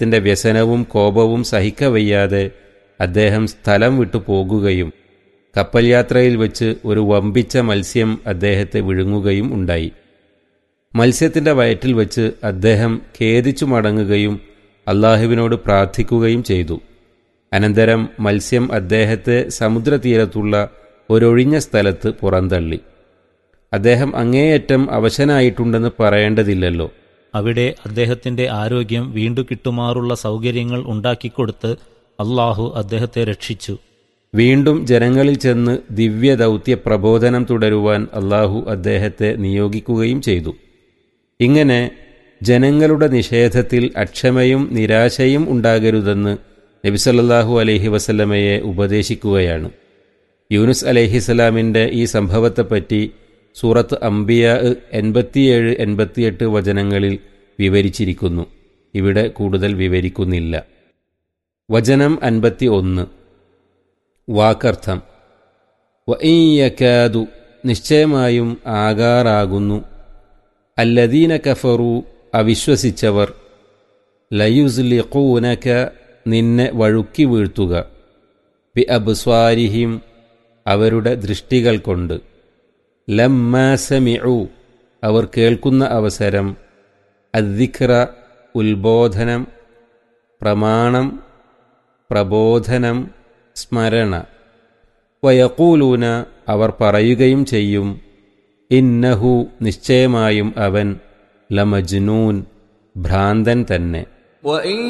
അദ്ദേഹത്തിന്റെ വ്യസനവും കോപവും സഹിക്കവയ്യാതെ അദ്ദേഹം സ്ഥലം വിട്ടു പോകുകയും കപ്പൽ യാത്രയിൽ വെച്ച് ഒരു വമ്പിച്ച മത്സ്യം അദ്ദേഹത്തെ വിഴുങ്ങുകയും ഉണ്ടായി മത്സ്യത്തിന്റെ വയറ്റിൽ വെച്ച് അദ്ദേഹം ഖേദിച്ചു മടങ്ങുകയും അള്ളാഹുവിനോട് പ്രാർത്ഥിക്കുകയും ചെയ്തു അനന്തരം മത്സ്യം അദ്ദേഹത്തെ സമുദ്രതീരത്തുള്ള ഒരൊഴിഞ്ഞ സ്ഥലത്ത് പുറന്തള്ളി അദ്ദേഹം അങ്ങേയറ്റം അവശനായിട്ടുണ്ടെന്ന് പറയേണ്ടതില്ലല്ലോ അവിടെ അദ്ദേഹത്തിന്റെ ആരോഗ്യം വീണ്ടു കിട്ടുമാറുള്ള സൗകര്യങ്ങൾ ഉണ്ടാക്കിക്കൊടുത്ത് അള്ളാഹു അദ്ദേഹത്തെ രക്ഷിച്ചു വീണ്ടും ജനങ്ങളിൽ ചെന്ന് ദിവ്യ ദൗത്യ പ്രബോധനം തുടരുവാൻ അള്ളാഹു അദ്ദേഹത്തെ നിയോഗിക്കുകയും ചെയ്തു ഇങ്ങനെ ജനങ്ങളുടെ നിഷേധത്തിൽ അക്ഷമയും നിരാശയും ഉണ്ടാകരുതെന്ന് നബിസല്ലാഹു അലൈഹി വസല്ലമയെ ഉപദേശിക്കുകയാണ് യൂനുസ് അലൈഹിസലാമിൻ്റെ ഈ സംഭവത്തെപ്പറ്റി സൂറത്ത് അംബിയ എൺപത്തിയേഴ് എൺപത്തിയെട്ട് വചനങ്ങളിൽ വിവരിച്ചിരിക്കുന്നു ഇവിടെ കൂടുതൽ വിവരിക്കുന്നില്ല വചനം അൻപത്തി ഒന്ന് വാക്കർത്ഥം വയ്യക്കാതു നിശ്ചയമായും ആകാറാകുന്നു അല്ലദീന കഫറു അവിശ്വസിച്ചവർ ലയുസ്ലിഖൂനക നിന്നെ വഴുക്കി വീഴ്ത്തുക ബി അബ്സ്വാരിഹിം അവരുടെ ദൃഷ്ടികൾ കൊണ്ട് ലമ്മാസമിഉ അവർ കേൾക്കുന്ന അവസരം അദ്ദിഖ്ര ഉത്ബോധനം പ്രമാണം പ്രബോധനം സ്മരണ വയക്കൂലൂന അവർ പറയുകയും ചെയ്യും ഇന്നഹു നിശ്ചയമായും അവൻ ലമജ്നൂൻ ഭ്രാന്തൻ തന്നെ وإن